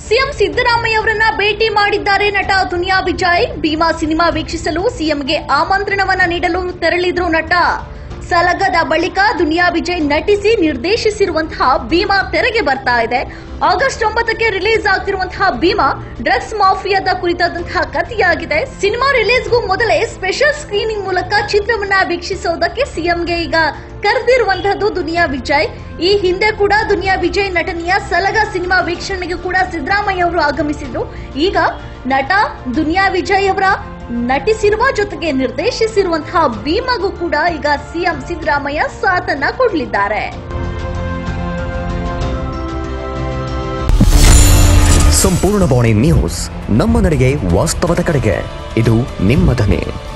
CM Siddaramaiah ಅವರನ್ನ ಭೇಟಿ ಮಾಡಿದ್ದಾರೆ ನಟ ದುನಿಯಾ ವಿಜಯ್ ಭೀಮಾ ಸಿನಿಮಾ ವೀಕ್ಷಿಸಲು ಸಿಎಂಗೆ ಆಮಂತ್ರಣವನ್ನ ನೀಡಲು ತೆರಳಿದ್ರು ನಟ ಸಲಗದ ಬಳಿಕ ದುನಿಯಾ ವಿಜಯ್ ನಟಿಸಿ ನಿರ್ದೇಶಿಸಿರುವಂತಹ ಭೀಮಾ ತೆರೆಗೆ ಬರ್ತಾ ಇದೆ ಆಗಸ್ಟ್ ಒಂಬತ್ತಕ್ಕೆ ರಿಲೀಸ್ ಆಗ್ತಿರುವಂತಹ ಭೀಮಾ ಡ್ರಗ್ಸ್ ಮಾಫಿಯಾದ ಕುರಿತಾದಂತಹ ಕಥೆಯಾಗಿದೆ ಸಿನಿಮಾ ರಿಲೀಸ್ಗೂ ಮೊದಲೇ ಸ್ಪೆಷಲ್ ಸ್ಕ್ರೀನಿಂಗ್ ಮೂಲಕ ಚಿತ್ರವನ್ನ ವೀಕ್ಷಿಸೋದಕ್ಕೆ ಸಿಎಂಗೆ ಈಗ ಕರೆದಿರುವಂತಹದ್ದು ದುನಿಯಾ ವಿಜಯ್ ಈ ಹಿಂದೆ ಕೂಡ ದುನಿಯಾ ವಿಜಯ್ ನಟನೆಯ ಸಲಗ ಸಿನಿಮಾ ವೀಕ್ಷಣೆಗೆ ಕೂಡ ಸಿದ್ದರಾಮಯ್ಯ ಅವರು ಆಗಮಿಸಿದ್ರು ಈಗ ನಟ ದುನಿಯಾ ವಿಜಯ್ ಅವರ ನಟಿಸಿರುವ ಜೊತೆಗೆ ನಿರ್ದೇಶಿಸಿರುವಂತಹ ಭೀಮಾಗೂ ಕೂಡ ಈಗ ಸಿಎಂ ಸಿದ್ದರಾಮಯ್ಯ ಸಾಥನ್ನ ಕೊಡಲಿದ್ದಾರೆ ಸಂಪೂರ್ಣ ಬಾಣಿ ನ್ಯೂಸ್ ನಮ್ಮ ನಡೆಗೆ ವಾಸ್ತವದ ಕಡೆಗೆ ಇದು ನಿಮ್ಮ ಧ್ವನಿ